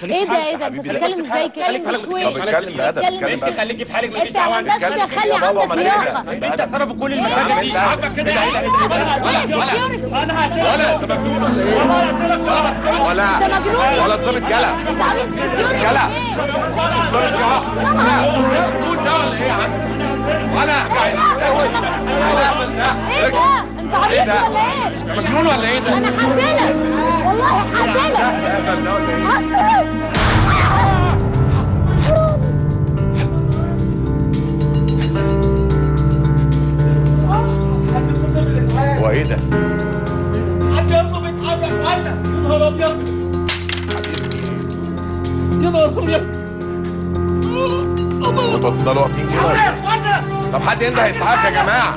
خليك ايه في ده حالك ايه يا ده انت حبيبي، بتتكلم خليك في ازاي حالك، كلام خليك في مش حالك، وش خليك اتكلم بأدب اتكلم اتكلم ماشي بأدب خليكي في حالك مالكيش انت دعوه ما أنا. عندكش تخلي يا بابا عندك ما لياقه تهدى. انت السبب في كل المشاكل دي لا. عاجبك كده ايه ده، ايه ده، ايه ده؟ انا ولا- هقتلك ولا- انا هقتلك انت مجنون ولا ايه؟ والله هقتلك خلاص ولا انت مجنون يا ولا ظابط يلا انت عبيط سكيورتي يلا. ايه ظابط يلا مجنون ده ولا ايه يا عم ولا ايه ده انت عبيط ايه ده؟ ولا ايه مجنون ولا ايه ده انا هقتلك والله هقتلك اهبل ده ولا ايه هقتلك حد اتصل بالاسعاف هو ايه ده حد يطلب اسعاف يا اخوانا يا نهار ابيض يا نهار ابيض انتوا هتفضلوا واقفين كده ولا يا إيه؟ اخوانا طب حد ينده اسعاف يا جماعه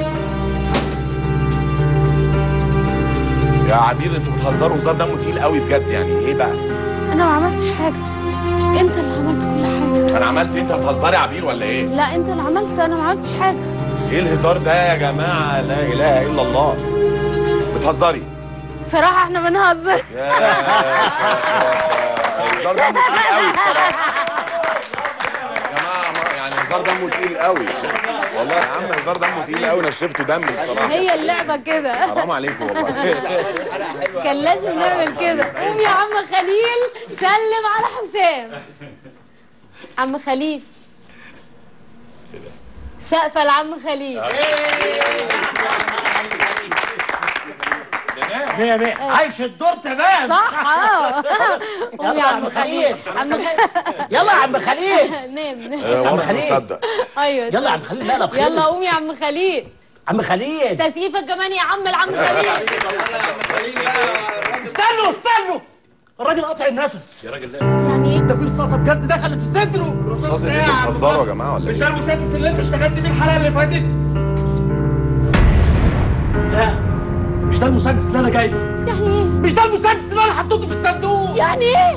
يا عبير انتوا بتهزروا هزار دمه تقيل قوي بجد يعني ايه بقى انا ما عملتش حاجه انت اللي عملت كل حاجه انا عملت إيه؟ انت بتهزري يا عبير ولا ايه لا انت اللي عملت انا ما عملتش حاجه ايه الهزار ده يا جماعه لا اله الا الله بتهزري بصراحه احنا بنهزر يا هزار دمه تقيل قوي بصراحه يا جماعه ما- يعني هزار دمه تقيل قوي والله يا عم هزار دمه تقيل قوي نشفته دم بصراحه هي اللعبه كده حرام عليكم والله كان لازم نعمل كده قوم يا عم خليل سلم على حسام عم خليل سقفة لعم خليل مية مية عايش الدور تمام صح اه قوم يا عم خليل عم خليل يلا يا عم خليل نام نام آه، واضح خليل. انه صدق ايوه يلا يا عم خليل مقلب خلص يلا قوم يا عم خليل عم خليل تسقيفة كمان يا عم العم خليل استنوا استنوا الراجل قاطع النفس يعني ايه ده في رصاصه بجد دخلت في صدره رصاص ايه انتوا بتهزروا يا جماعه ولا مش ايه ده المسدس اللي انت اشتغلت بيه الحلقه اللي فاتت لا مش ده المسدس اللي انا جايبه يعني ايه مش ده المسدس اللي انا حطيته في الصندوق يعني ايه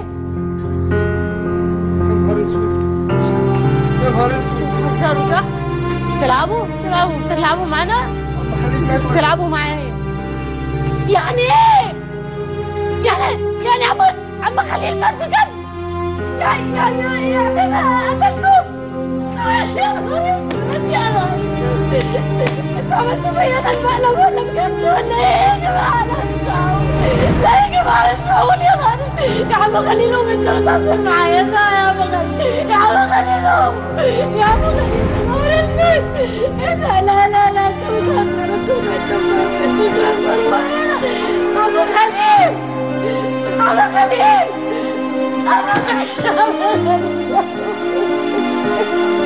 يا نهار اسود يا نهار اسود بتهزروا صح تلعبوا تلعبوا بتلعبوا معانا عم خليل مات بتلعبوا معايا يعني ايه يعني يعني عم عم خليل مات بجد يعني يعني يعني انا قتلته يا نهار اسود يا نهار اسود انتوا عملتوا فيا انا المقلب ولا بجد ولا ايه يا جماعه انا مش معقول. لا يا جماعه مش معقول يا نهار يا عم خليل قوم انت بتهزر معايا صح يا عم خليل يا عم خليل قوم يا عم خليل يا نهار اسود ايه ده لا لا لا انتوا بتهزروا انتوا انتوا بتهزروا انتوا بتهزروا معايا عم خليل عم خليل عم خليل عم خليل